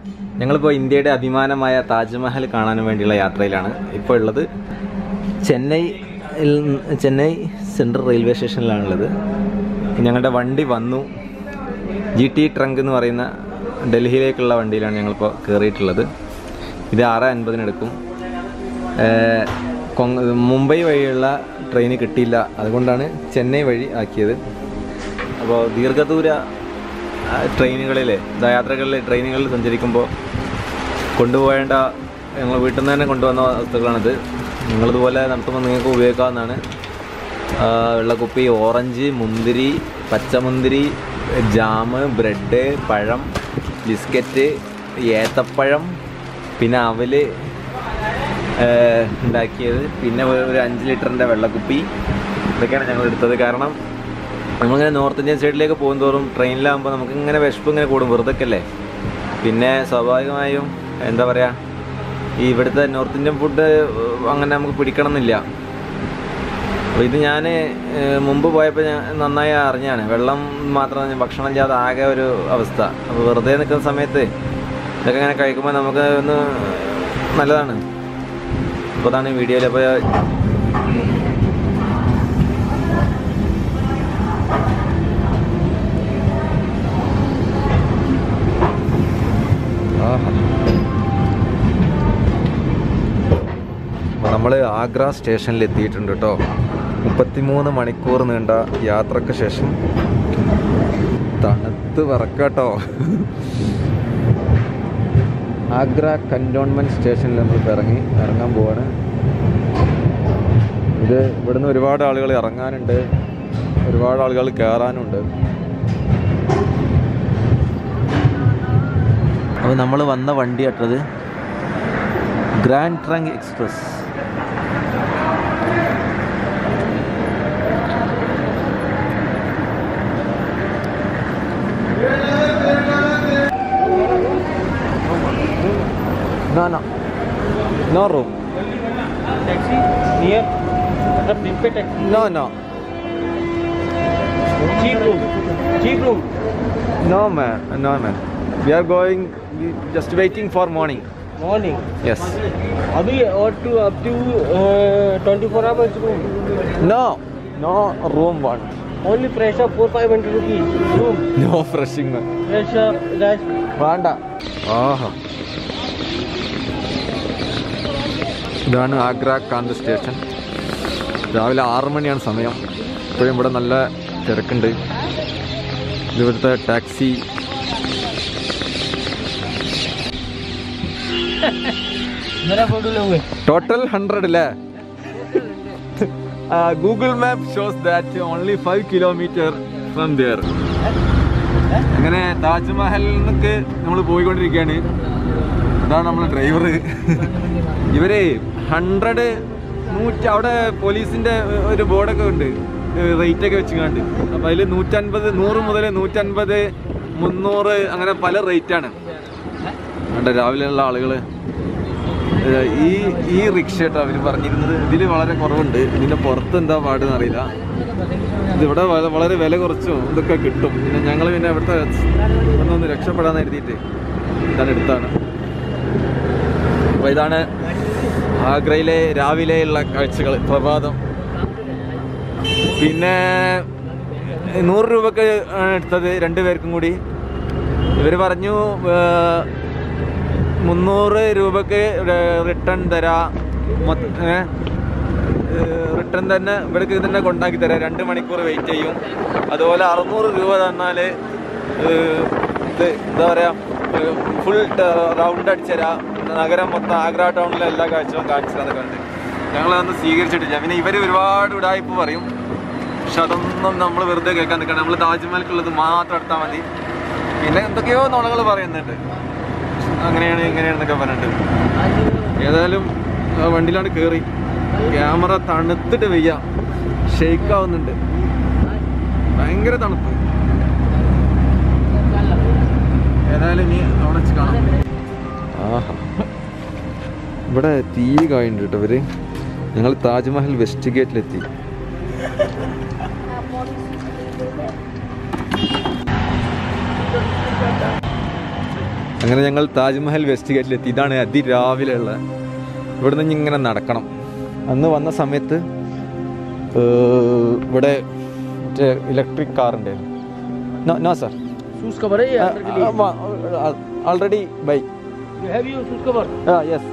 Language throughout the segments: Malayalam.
ഞങ്ങളിപ്പോൾ ഇന്ത്യയുടെ അഭിമാനമായ താജ്മഹൽ കാണാൻ വേണ്ടിയുള്ള യാത്രയിലാണ് ഇപ്പോൾ ഉള്ളത് ചെന്നൈ ചെന്നൈ സെൻട്രൽ റെയിൽവേ സ്റ്റേഷനിലാണുള്ളത് ഞങ്ങളുടെ വണ്ടി വന്നു ജി ടി ട്രങ്ക് എന്ന് പറയുന്ന ഡൽഹിയിലേക്കുള്ള വണ്ടിയിലാണ് ഞങ്ങളിപ്പോൾ കയറിയിട്ടുള്ളത് ഇത് ആറ് അൻപതിനെടുക്കും ഏഹ് കൊങ് മുംബൈ വഴിയുള്ള ട്രെയിൻ കിട്ടിയില്ല അതുകൊണ്ടാണ് ചെന്നൈ വഴി ആക്കിയത് അപ്പോൾ ദീർഘദൂര ആ, ട്രെയിനുകളിൽ യാത്രകളിൽ ട്രെയിനുകളിൽ സഞ്ചരിക്കുമ്പോൾ കൊണ്ടുപോകേണ്ട ഞങ്ങൾ വീട്ടിൽ നിന്ന് തന്നെ കൊണ്ടുവന്ന വസ്തുക്കളാണിത് നിങ്ങളിതുപോലെ നടത്തുമ്പോൾ നിങ്ങൾക്ക് ഉപയോഗിക്കാവുന്നതാണ് ആ, വെള്ളക്കുപ്പി ഓറഞ്ച് മുന്തിരി പച്ചമുന്തിരി ജാമ് ബ്രെഡ് പഴം ബിസ്ക്കറ്റ് ഏത്തപ്പഴം പിന്നെ അവല് ഏഹ് ഉണ്ടാക്കിയത് പിന്നെ ഒരു ഒരു അഞ്ച് ലിറ്ററിൻ്റെ വെള്ളക്കുപ്പി ഇതൊക്കെയാണ് ഞങ്ങൾ എടുത്തത് കാരണം നമ്മളിങ്ങനെ നോർത്ത് ഇന്ത്യൻ സൈഡിലേക്ക് പോകുന്തോറും ട്രെയിനിലാകുമ്പോൾ നമുക്ക് ഇങ്ങനെ വിശപ്പ് ഇങ്ങനെ കൂടും വെറുതെ അല്ലേ പിന്നെ സ്വാഭാവികമായും എന്താ പറയുക ഈ ഇവിടുത്തെ നോർത്ത് ഇന്ത്യൻ ഫുഡ് അങ്ങനെ നമുക്ക് പിടിക്കണം എന്നില്ല അപ്പോൾ ഇത് ഞാൻ മുമ്പ് പോയപ്പോൾ ഞാൻ നന്നായി അറിഞ്ഞാണ് വെള്ളം മാത്രം ഭക്ഷണം ഇല്ലാതെ ആകെ ഒരു അവസ്ഥ അപ്പോൾ വെറുതെ നിൽക്കുന്ന സമയത്ത് ഇതൊക്കെ ഇങ്ങനെ കഴിക്കുമ്പോൾ നമുക്ക് ഒന്ന് നല്ലതാണ് അപ്പോൾ അതാണ് വീഡിയോയിൽ അപ്പോൾ നമ്മൾ ആഗ്ര സ്റ്റേഷനിൽ എത്തിയിട്ടുണ്ട് കേട്ടോ മുപ്പത്തിമൂന്ന് മണിക്കൂർ നീണ്ട യാത്രക്ക് ശേഷം തണുത്ത് വിറക്കാട്ടോ ആഗ്ര കൻറ്റോൺമെൻറ്റ് സ്റ്റേഷനിൽ നമ്മൾ ഇറങ്ങി ഇറങ്ങാൻ പോവാണ് ഇത് ഇവിടുന്ന് ഒരുപാട് ആളുകൾ ഇറങ്ങാനുണ്ട് ഒരുപാട് ആളുകൾ കയറാനുണ്ട് അപ്പോൾ നമ്മൾ വന്ന വണ്ടി അട്ടത് grand trunk express No, no. No room. Taxi near मतलब दिन पे taxi No, no. Cheap room cheap room No, man. No, man. We are going, we just waiting for morning. Morning Yes. अभी और two up to twenty four hours room No. No room one. Only fresh up four five hundred rupees room No freshing, man. Fresh up that വേണ്ട ആഹാ ഇതാണ് ആഗ്ര കാന്ത് സ്റ്റേഷൻ രാവിലെ ആറ് മണിയാണ് സമയം ഇപ്പോഴും ഇവിടെ നല്ല തിരക്കുണ്ട് ഇത് ഇവിടുത്തെ ടാക്സി मेरा फोटो लोगे ടോട്ടൽ ഹൺഡ്രഡ് അല്ലേ Google map shows that only five kilometre from there അങ്ങനെ താജ്മഹലിൽ നിന്നൊക്കെ നമ്മൾ പോയിക്കൊണ്ടിരിക്കുകയാണ് അതാണ് നമ്മളെ ഡ്രൈവർ ഇവരെ ഹൺഡ്രഡ് നൂറ്റി അവിടെ പോലീസിന്റെ ഒരു ബോർഡൊക്കെ ഉണ്ട് റേറ്റ് ഒക്കെ വെച്ചുകൊണ്ട് അപ്പം അതിൽ നൂറ്റൻപത് നൂറ് മുതൽ നൂറ്റൻപത് മുന്നൂറ് അങ്ങനെ പല റേറ്റാണ് കണ്ട രാവിലെയുള്ള ആളുകൾ ഈ ഈ റിക്ഷ കേട്ടോ അവർ പറഞ്ഞിരുന്നത് ഇതിൽ വളരെ കുറവുണ്ട് ഇതിൻ്റെ പുറത്ത് എന്താ പാടെന്ന് അറിയില്ല ഇതിവിടെ വ- വളരെ വില കുറച്ചും ഇതൊക്കെ കിട്ടും പിന്നെ ഞങ്ങൾ പിന്നെ ഇവിടുത്തെ ഒന്നൊന്ന് രക്ഷപ്പെടാൻ കരുതിയിട്ട് ഇതാണ് എടുത്താണ് അപ്പോൾ ഇതാണ് ആഗ്രയിലെ രാവിലെയുള്ള കാഴ്ചകൾ പ്രഭാതം പിന്നെ നൂറ് രൂപക്ക് ആണ് എടുത്തത് രണ്ട് പേർക്കും കൂടി ഇവർ പറഞ്ഞു ഏർ, മുന്നൂറ് രൂപക്ക് റിട്ടേൺ തരാം റിട്ടേൺ തന്നെ ഇവിടേക്ക് തന്നെ കൊണ്ടാക്കി തരാം രണ്ട് മണിക്കൂർ വെയിറ്റ് ചെയ്യും അതുപോലെ അറുന്നൂറ് രൂപ തന്നാൽ ഇത് എന്താ പറയുക ഫുൾ റൗണ്ട് അടിച്ചുതരാം നഗരം മൊത്തം ആഗ്ര ടൗണിലെ എല്ലാ കാഴ്ചകളും കാണിച്ചു തന്നൊക്കെ ഉണ്ട് ഞങ്ങളതൊന്നും സ്വീകരിച്ചിട്ടില്ല പിന്നെ ഇവർ ഒരുപാട് ഉടായ്പ പറയും പക്ഷെ അതൊന്നും നമ്മൾ വെറുതെ കേൾക്കാൻ നിൽക്കണം നമ്മൾ താജ്മഹൽക്കുള്ളത് മാത്രം എടുത്താൽ മതി പിന്നെ എന്തൊക്കെയോ നുണകൾ പറയുന്നുണ്ട് അങ്ങനെയാണ് ഇങ്ങനെയാണെന്നൊക്കെ പറഞ്ഞിട്ട് ഏതായാലും ആ വണ്ടിയിലാണ് കയറി ക്യാമറ തണുത്തിട്ട് വയ്യ ഷെയ്ക്ക് ആവുന്നുണ്ട് ഭയങ്കര തണുപ്പ് ഏതായാലും ഇനി അവിടെ വെച്ച് കാണാം ആഹാ ഇവിടെ തീ കായുണ്ട് കേട്ടോ ഇവര് ഞങ്ങൾ താജ്മഹൽ വെസ്റ്റ് ഗേറ്റിലെത്തി അങ്ങനെ ഞങ്ങൾ താജ്മഹൽ വെസ്റ്റ് ഗേറ്റിലെത്തി ഇതാണ് അതിരാവിലെ ഉള്ള ഇവിടെ നിന്ന് ഇങ്ങനെ നടക്കണം അന്ന് വന്ന സമയത്ത് ഏർ, ഇവിടെ മറ്റേ ഇലക്ട്രിക് കാർ ഉണ്ടായിരുന്നു no no sir shoes cover है ये अंदर के लिए already buy You have your shoes cover ആ യെസ്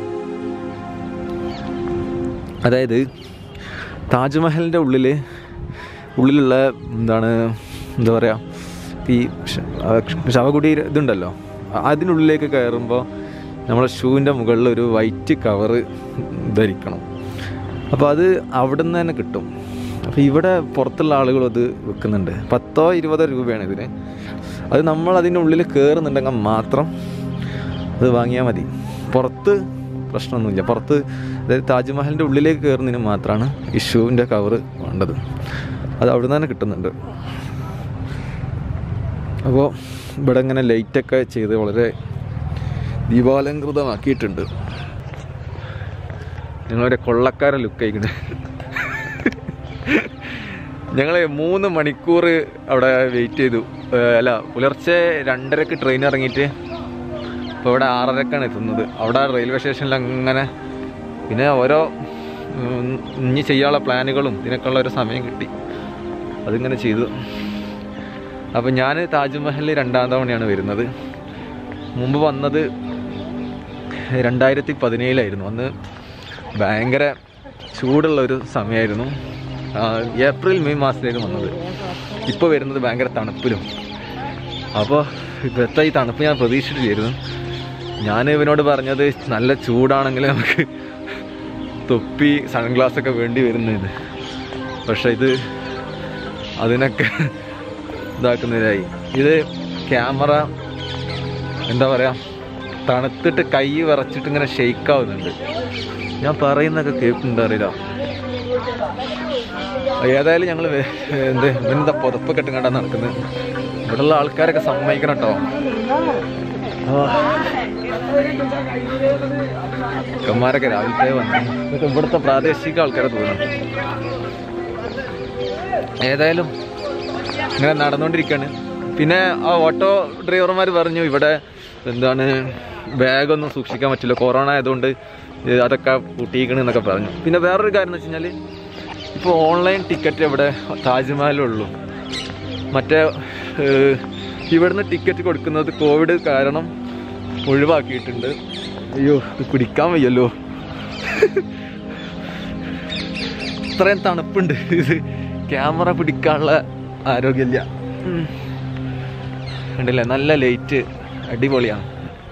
അതായത് താജ്മഹലിൻ്റെ ഉള്ളിൽ ഉള്ളിലുള്ള എന്താണ് എന്താ പറയുക ഈ ശ- ആ ശവകുടീര ഇതുണ്ടല്ലോ അ- അതിനുള്ളിലേക്ക് കയറുമ്പോൾ നമ്മളെ ഷൂവിൻ്റെ മുകളിൽ ഒരു വൈറ്റ് കവറ് ധരിക്കണം അപ്പോൾ അത് അവിടെ നിന്ന് തന്നെ കിട്ടും അപ്പോൾ ഇവിടെ പുറത്തുള്ള ആളുകളും അത് വെക്കുന്നുണ്ട് പത്തോ ഇരുപതോ രൂപയാണ് ഇതിന് അത് നമ്മൾ അതിൻ്റെ ഉള്ളിൽ കയറുന്നുണ്ടെങ്കിൽ മാത്രം അത് വാങ്ങിയാൽ മതി പുറത്ത് പ്രശ്നമൊന്നുമില്ല പുറത്ത് അതായത് താജ്മഹലിൻ്റെ ഉള്ളിലേക്ക് കയറുന്നതിന് മാത്രമാണ് ഈ ഷൂവിൻ്റെ കവറ് വേണ്ടത് അത് അവിടെ നിന്ന് തന്നെ കിട്ടുന്നുണ്ട് അപ്പോൾ ഇവിടെ ഇങ്ങനെ ലൈറ്റൊക്കെ ചെയ്ത് വളരെ ദീപാലങ്കൃതമാക്കിയിട്ടുണ്ട് ഞങ്ങളൊരു കൊള്ളക്കാര ലുക്ക് ആയിക്കണേ ഞങ്ങൾ മൂന്ന് മണിക്കൂർ അവിടെ വെയിറ്റ് ചെയ്തു ഏഹ് അല്ല പുലർച്ചെ രണ്ടരക്ക് ട്രെയിൻ ഇറങ്ങിയിട്ട് ഇപ്പോൾ ഇവിടെ ആറരക്കാണ് എത്തുന്നത് അവിടെ റെയിൽവേ സ്റ്റേഷനിൽ അങ്ങനെ പിന്നെ ഓരോ ഉം, ഇനി ചെയ്യാനുള്ള പ്ലാനുകളും ഇതിനൊക്കെയുള്ള ഒരു സമയം കിട്ടി അതിങ്ങനെ ചെയ്തു അപ്പം ഞാൻ താജ്മഹലിൽ രണ്ടാം തവണയാണ് വരുന്നത് മുമ്പ് വന്നത് രണ്ടായിരത്തി പതിനേഴിലായിരുന്നു അന്ന് ഭയങ്കര ചൂടുള്ള ഒരു സമയമായിരുന്നു ആ, ഏപ്രിൽ മെയ് മാസത്തിലേക്ക് വന്നത് ഇപ്പോൾ വരുന്നത് ഭയങ്കര തണുപ്പിലും അപ്പോൾ ഇപ്പോഴത്തെ ഈ തണുപ്പ് ഞാൻ പ്രതീക്ഷിച്ചിട്ടില്ലായിരുന്നു ഞാൻ ഇവനോട് പറഞ്ഞത് നല്ല ചൂടാണെങ്കിൽ നമുക്ക് തൊപ്പി സൺഗ്ലാസ് ഒക്കെ വേണ്ടി വരുന്നത് പക്ഷെ ഇത് അതിനൊക്കെ ഇതാക്കുന്നതിനായി ഇത് ക്യാമറ എന്താ പറയുക തണുത്തിട്ട് കൈ വിറച്ചിട്ട് ഇങ്ങനെ ഷെയ്ക്ക് ആവുന്നുണ്ട് ഞാൻ പറയുന്നൊക്കെ കേൾക്കുന്നുണ്ടോ അറിയില്ല ഏതായാലും ഞങ്ങൾ എന്ത് എന്താ പുതപ്പൊക്കെ ഇട്ടും നടക്കുന്നത് ഇവിടെയുള്ള ആൾക്കാരൊക്കെ സമ്മതിക്കണം കേട്ടോ ചെക്കന്മാരൊക്കെ രാവിലത്തെ വന്നു ഇതൊക്കെ ഇവിടുത്തെ പ്രാദേശിക ആൾക്കാരെ തോന്നുന്നു ഏതായാലും ഇങ്ങനെ നടന്നുകൊണ്ടിരിക്കുകയാണ് പിന്നെ ആ ഓട്ടോ ഡ്രൈവർമാർ പറഞ്ഞു ഇവിടെ എന്താണ് ബാഗൊന്നും സൂക്ഷിക്കാൻ പറ്റില്ല കൊറോണ ആയതുകൊണ്ട് ഇത് അതൊക്കെ പൂട്ടിയിക്കണ് എന്നൊക്കെ പറഞ്ഞു പിന്നെ വേറൊരു കാര്യം എന്ന് വെച്ച് കഴിഞ്ഞാൽ ഇപ്പോൾ ഓൺലൈൻ ടിക്കറ്റ് ഇവിടെ താജ്മഹലുള്ളൂ മറ്റേ ഏഹ്, ഇവിടുന്ന് ടിക്കറ്റ് കൊടുക്കുന്നത് കോവിഡ് കാരണം ഒഴിവാക്കിയിട്ടുണ്ട് അയ്യോ ഇത് പിടിക്കാൻ വയ്യല്ലോ ഇത്രയും തണുപ്പുണ്ട് ഇത് ക്യാമറ പിടിക്കാനുള്ള ആരോഗ്യമില്ല ഉം. കണ്ടില്ലേ നല്ല ലൈറ്റ് അടിപൊളിയാണ്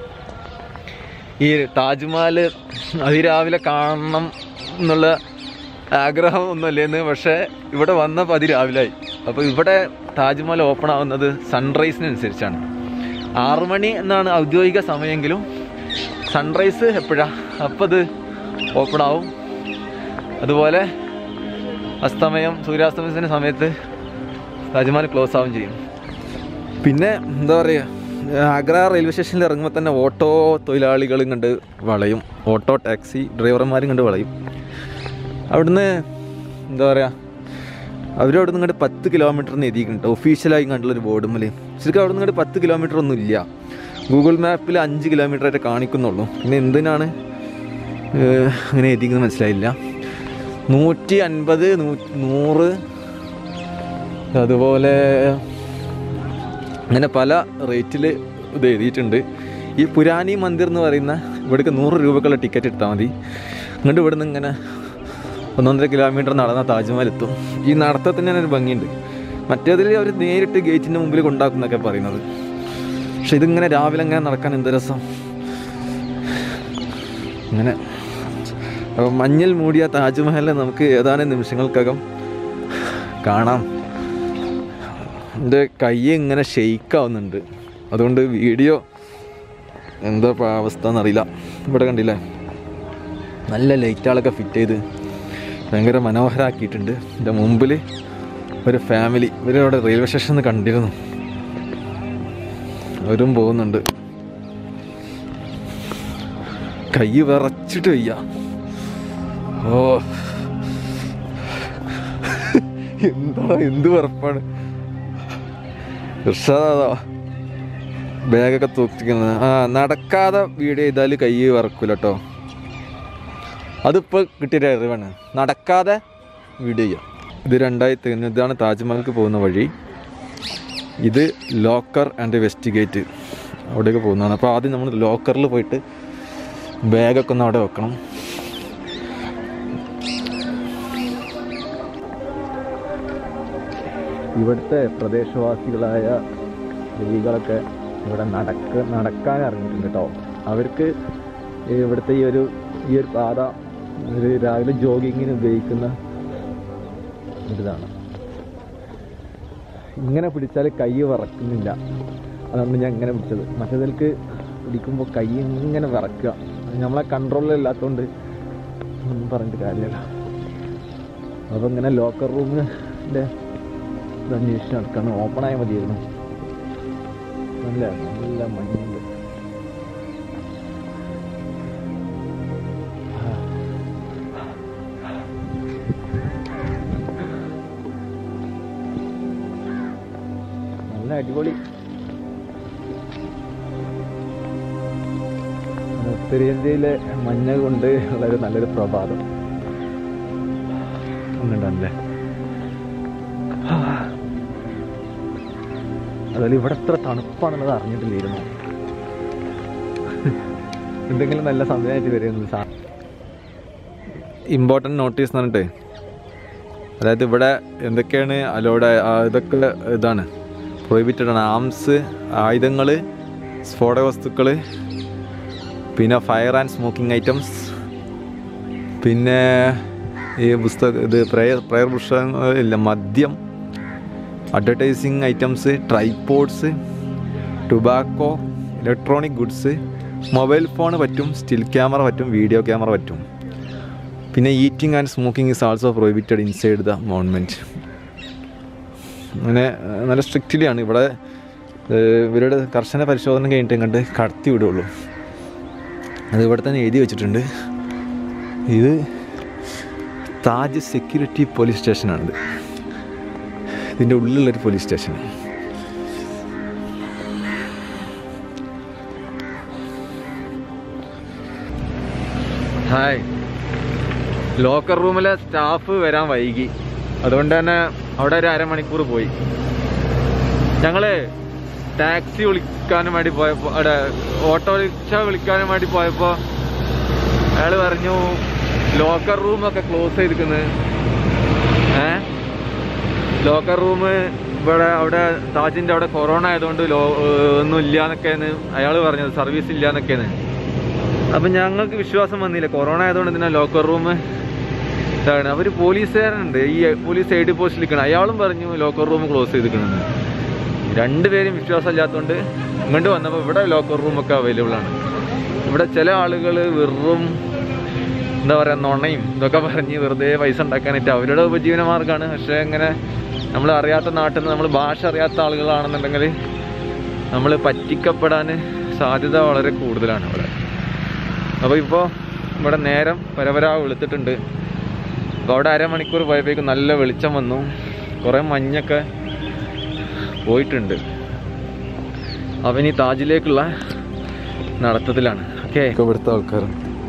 ഈ താജ്മഹൽ അതിരാവിലെ കാണണം എന്നുള്ള ആഗ്രഹം ഒന്നുമല്ലേന്ന് പക്ഷേ ഇവിടെ വന്നപ്പോൾ അതിരാവിലായി അപ്പോൾ ഇവിടെ താജ്മഹൽ ഓപ്പൺ ആവുന്നത് സൺറൈസിനനുസരിച്ചാണ് ആറു മണി എന്നാണ് ഔദ്യോഗിക സമയമെങ്കിലും സൺറൈസ് എപ്പോഴാ അപ്പോൾ അത് ഓപ്പൺ ആവും അതുപോലെ അസ്തമയം സൂര്യാസ്തമയത്തിൻ്റെ സമയത്ത് താജ്മഹൽ ക്ലോസ് ആവും ചെയ്യും പിന്നെ എന്താ പറയുക ആഗ്ര റെയിൽവേ സ്റ്റേഷനിൽ ഇറങ്ങുമ്പോൾ തന്നെ ഓട്ടോ തൊഴിലാളികളും കണ്ട് വളയും ഓട്ടോ ടാക്സി ഡ്രൈവർമാരും കണ്ട് വളയും അവിടുന്ന് എന്താ പറയുക അവരവിടെ നിന്ന് ഇങ്ങോട്ട് പത്ത് കിലോമീറ്ററിന് എത്തിക്കുന്നുണ്ട് ഒഫീഷ്യലായി കണ്ടുള്ളൊരു ബോർഡുമ്മൽ ശരിക്കും അവിടെ നിന്ന് ഇങ്ങോട്ട് പത്ത് കിലോമീറ്റർ ഒന്നും ഇല്ല ഗൂഗിൾ മാപ്പിൽ അഞ്ച് കിലോമീറ്റർ ആയിട്ട് കാണിക്കുന്നുള്ളൂ പിന്നെ എന്തിനാണ് ഏഹ്, അങ്ങനെ എത്തിക്കുന്നത് മനസ്സിലായില്ല നൂറ്റി അൻപത് നൂ- നൂറ് അതുപോലെ അങ്ങനെ പല റേറ്റിൽ ഇത് എഴുതിയിട്ടുണ്ട് ഈ പുരാനി മന്ദിർ എന്ന് പറയുന്ന ഇവിടേക്ക് നൂറ് രൂപക്കുള്ള ടിക്കറ്റ് എടുത്താൽ മതി എന്നിട്ട് ഇവിടുന്ന് ഇങ്ങനെ ഒന്നൊന്നര കിലോമീറ്റർ നടന്ന താജ്മഹൽ എത്തും ഈ നടത്തത്തിന് തന്നെ ഒരു ഭംഗിയുണ്ട് മറ്റേതിൽ അവർ നേരിട്ട് ഗേറ്റിൻ്റെ മുമ്പിൽ കൊണ്ടാക്കും എന്നൊക്കെ പറയുന്നത് പക്ഷെ ഇതിങ്ങനെ രാവിലെ ഇങ്ങനെ നടക്കാൻ എന്ത് രസം ഇങ്ങനെ അപ്പോൾ മഞ്ഞൾ മൂടിയ താജ്മഹലിനെ നമുക്ക് ഏതാനും നിമിഷങ്ങൾക്കകം കാണാം എൻ്റെ കൈ ഇങ്ങനെ ഷെയ്ക്കാവുന്നുണ്ട് അതുകൊണ്ട് വീഡിയോ എന്താ ഇപ്പൊ അവസ്ഥ എന്നറിയില്ല ഇവിടെ കണ്ടില്ലേ നല്ല ലൈറ്റുകളൊക്കെ ഫിറ്റ് ചെയ്ത് ഭയങ്കര മനോഹരമാക്കിയിട്ടുണ്ട് എൻ്റെ മുമ്പിൽ ഒരു ഫാമിലി ഇവരവിടെ റെയിൽവേ സ്റ്റേഷനിൽ കണ്ടിരുന്നു അവരും പോകുന്നുണ്ട് കൈ വിറച്ചിട്ട് വയ്യ ഓ എന്താ എന്ത് വിറപ്പാണ് ഇർഷാദാ ബാഗൊക്കെ തൂക്കിക്കുന്നത് ആ നടക്കാതെ വീഡിയോ ചെയ്താൽ കൈ വറക്കൂല കേട്ടോ അതിപ്പോൾ കിട്ടിയ അറിവാണ് നടക്കാതെ വീഡിയോ ചെയ്യാം ഇത് രണ്ടായി തീർന്നു ഇതാണ് താജ്മഹൽക്ക് പോകുന്ന വഴി ഇത് ലോക്കർ ആൻഡ് വെസ്റ്റിഗേറ്റ് അവിടേക്ക് പോകുന്നതാണ് അപ്പോൾ ആദ്യം നമ്മൾ ലോക്കറിൽ പോയിട്ട് ബാഗൊക്കെ ഒന്ന് അവിടെ വെക്കണം ഇവിടുത്തെ പ്രദേശവാസികളായ സ്ത്രീകളൊക്കെ ഇവിടെ നടക്ക നടക്കാൻ ഇറങ്ങിയിട്ടുണ്ട് കേട്ടോ അവർക്ക് ഇവിടുത്തെ ഈ ഒരു ഈ ഒരു പാത ഒരു രാവിലെ ജോഗിങ്ങിന് ഉപയോഗിക്കുന്ന ഒരിതാണ് ഇങ്ങനെ പിടിച്ചാൽ കൈ വിറക്കുന്നില്ല അതുകൊണ്ട് ഞാൻ ഇങ്ങനെ പിടിച്ചത് മറ്റേതിൽക്ക് പിടിക്കുമ്പോൾ കൈ ഇങ്ങനെ വിറക്കുക നമ്മളെ കൺട്രോളിലില്ലാത്തതുകൊണ്ട് ഒന്നും പറഞ്ഞിട്ട് കാര്യമില്ല അപ്പോൾ ഇങ്ങനെ ലോക്കർ റൂമിൻ്റെ ഇത് അന്വേഷിച്ച് നടക്കണം ഓപ്പൺ ആയാൽ മതിയായിരുന്നു നല്ല നല്ല മഞ്ഞുണ്ട് നല്ല അടിപൊളി ഉത്തരേന്ത്യയിലെ മഞ്ഞ കൊണ്ട് ഉള്ളൊരു നല്ലൊരു പ്രഭാതം ഒന്നുണ്ടല്ലേ അതുപോലെ ഇവിടെ എത്ര തണുപ്പാണെന്നത് അറിഞ്ഞിട്ടില്ലായിരുന്നു എന്തെങ്കിലും നല്ല സമയമായിട്ട് വരുന്നത് സാ ഇമ്പോർട്ടൻറ്റ് നോട്ടീസ് എന്ന് പറഞ്ഞിട്ട് അതായത് ഇവിടെ എന്തൊക്കെയാണ് അലോഡ് ഇതൊക്കെ ഇതാണ് പ്രൊഹിബിറ്റഡ് ആണ് ആംസ് ആയുധങ്ങൾ സ്ഫോടക വസ്തുക്കൾ പിന്നെ ഫയർ ആൻഡ് സ്മോക്കിംഗ് ഐറ്റംസ് പിന്നെ ഈ പുസ്തക ഇത് പ്രയർ പ്രയർ പുസ്തകങ്ങൾ ഇല്ല മദ്യം advertising items tripods tobacco electronic goods mobile phone പറ്റും സ്റ്റിൽ ക്യാമറ പറ്റും വീഡിയോ ക്യാമറ പറ്റും പിന്നെ eating and smoking is also prohibited inside the monument അങ്ങനെ ഏഹ്, നല്ല സ്ട്രിക്റ്റ്ലി ആണ് ഇവിടെ ഏഹ്, ഇവരുടെ കർശന പരിശോധന കഴിഞ്ഞിട്ട് കണ്ട് കടത്തി വിടുള്ളൂ അത് ഇവിടെ തന്നെ എഴുതി വെച്ചിട്ടുണ്ട് ഇത് താജ് സെക്യൂരിറ്റി പോലീസ് സ്റ്റേഷനാണിത് ഇതിൻ്റെ ഉള്ളിലുള്ളൊരു പോലീസ് സ്റ്റേഷൻ ഹായ് ലോക്കർ റൂമിലെ സ്റ്റാഫ് വരാൻ വൈകി അതുകൊണ്ട് തന്നെ അവിടെ ഒരു അരമണിക്കൂർ പോയി ഞങ്ങള് ടാക്സി വിളിക്കാനും വേണ്ടി പോയപ്പോ അവിടെ ഓട്ടോറിക്ഷ വിളിക്കാനും വേണ്ടി പോയപ്പോ അയാള് പറഞ്ഞു ലോക്കർ റൂമൊക്കെ ക്ലോസ് ചെയ്തിരിക്കുന്നത് ഏ ലോക്കർ റൂം ഇവിടെ അവിടെ താജിന്റെ അവിടെ കൊറോണ ആയതുകൊണ്ട് ലോ ഏഹ് ഒന്നും ഇല്ലാന്നൊക്കെയാണ് അയാൾ പറഞ്ഞത് സർവീസ് ഇല്ലാന്നൊക്കെയാണ് അപ്പൊ ഞങ്ങൾക്ക് വിശ്വാസം വന്നില്ല കൊറോണ ആയതുകൊണ്ട് എന്തിനാ ലോക്കർ റൂം ഇതാണ് അവര് പോലീസുകാരനുണ്ട് ഈ പോലീസ് ഐ ഡി പോസ്റ്റിൽ നിൽക്കണം അയാളും പറഞ്ഞു ലോക്കർ റൂം ക്ലോസ് ചെയ്തിരിക്കണമെന്ന് രണ്ടുപേരും വിശ്വാസമില്ലാത്തതുകൊണ്ട് ഇങ്ങോട്ട് വന്നപ്പോൾ ഇവിടെ ലോക്കർ റൂമൊക്കെ അവൈലബിൾ ആണ് ഇവിടെ ചില ആളുകൾ വെറും എന്താ പറയുക നുണയും ഇതൊക്കെ പറഞ്ഞ് വെറുതെ പൈസ ഉണ്ടാക്കാനായിട്ട് അവരുടെ ഉപജീവന മാർഗ്ഗമാണ് പക്ഷേ ഇങ്ങനെ നമ്മൾ അറിയാത്ത നാട്ടിൽ നിന്ന് നമ്മൾ ഭാഷ അറിയാത്ത ആളുകളാണെന്നുണ്ടെങ്കിൽ നമ്മൾ പറ്റിക്കപ്പെടാൻ സാധ്യത വളരെ കൂടുതലാണ് ഇവിടെ അപ്പോൾ ഇപ്പോൾ ഇവിടെ നേരം പരപരാ വെളുത്തിട്ടുണ്ട് അപ്പോൾ അവിടെ അരമണിക്കൂർ പോയപ്പോഴേക്കും നല്ല വെളിച്ചം വന്നു കുറേ മഞ്ഞൊക്കെ പോയിട്ടുണ്ട് അവൻ ഈ താജിലേക്കുള്ള നടത്തത്തിലാണ് ഓക്കെ ഇവിടുത്തെ ആൾക്കാർ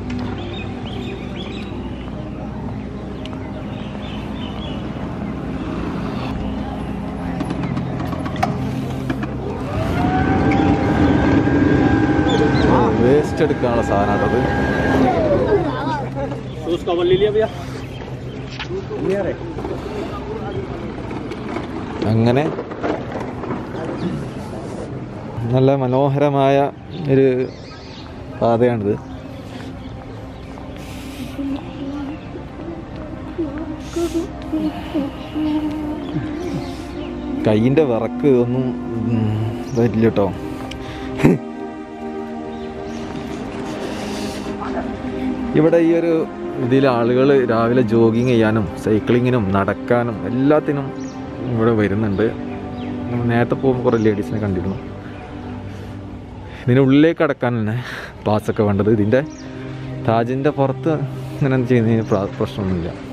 വേസ്റ്റ് എടുക്കാനുള്ള സാധനമാണത് शूज कवर ले लिया भैया അങ്ങനെ നല്ല മനോഹരമായ ഒരു പാതയാണിത് കയ്യിൻ്റെ വിറക്ക് ഒന്നും ഉം, ഇതായിട്ടില്ല കേട്ടോ ഇവിടെ ഈ ഒരു ഇതിൽ ആളുകൾ രാവിലെ ജോഗിങ് ചെയ്യാനും സൈക്ലിങ്ങിനും നടക്കാനും എല്ലാത്തിനും ഇവിടെ വരുന്നുണ്ട് നമ്മൾ നേരത്തെ പോകുമ്പോൾ കുറേ ലേഡീസിനെ കണ്ടിരുന്നു ഇതിൻ്റെ ഉള്ളിലേക്ക് അടക്കാൻ തന്നെ പാസ്സൊക്കെ വേണ്ടത് ഇതിൻ്റെ താജിൻ്റെ പുറത്ത് ഇങ്ങനെ ചെയ്യുന്നതിന് പ്ര- പ്രശ്നമൊന്നുമില്ല